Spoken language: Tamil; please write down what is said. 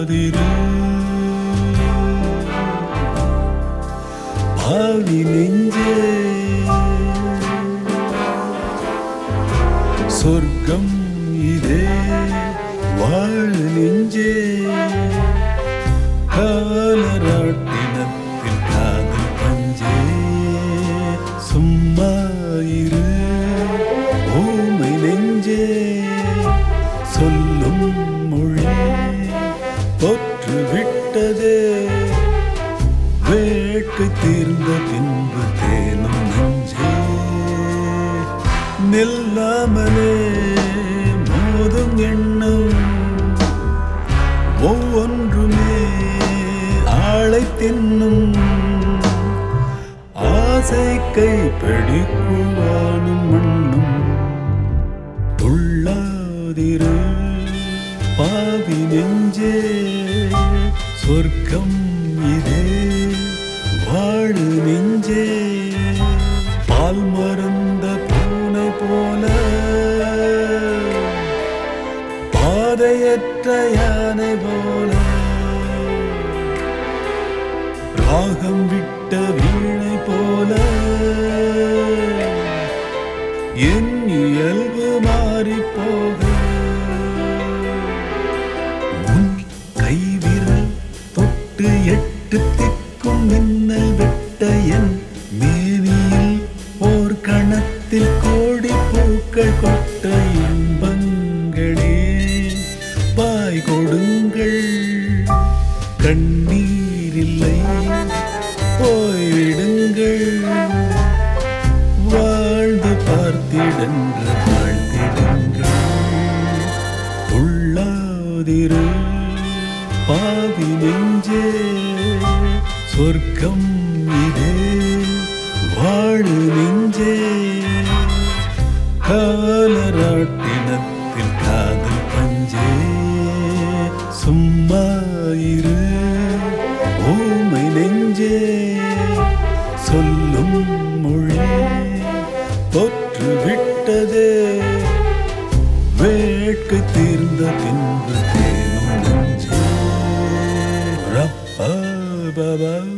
சொல்லாதிரு பாவி நெஞ்சே சொர்க்கம் இதே வாழ் நெஞ்சே காலராட்டினத்தில் காதல் பஞ்சே சும்மா இரு ஊமை நெஞ்சே சொல்லும் மொழி தொற்று விட்டதே வேட்கை தீர்ந்த பின்பு தேனும் நெஞ்சே நில்லாமலே மோதும் எண்ணம் ஒவ்வொன்றுமே ஆளை தின்னும் ஆசை கை பிடிக்குவானும் மண்ணும் துள்ளாதிரு பாவி நெஞ்சே சொர்க்கம் இதே வாழு நெஞ்சே பால் மருந்த பூனை போல பாதையற்ற யானை போல ராகம் விட்ட வீணை போல என் இயல்பு மாறி போக உன் கைவிரல் தொட்டு எட்டு திக்கும் மின்னல் விட்ட என் மேனியில் ஓர் கணத்தில் கோடி பூக்கள் கொட்ட இன்பங்களே பாய் கொடுங்கள் கண்ணீரில்லை போய்விடுங்கள் வாழ்ந்து பார்த்திடன்ற வாழ்த்திடுங்கள் உள்ளாதிரு பாவி நெஞ்சே சொர்க்கம் இதே வாழு நெஞ்சே காலராட்டினத்தில் காதல் பஞ்சே சும்மா இரு ஊமை நெஞ்சே சொல்லும் மொழி தொற்று விட்டதே வேட்கை தீர்ந்த பின்பு தேனும் நெஞ்சே ரப்பா பாபா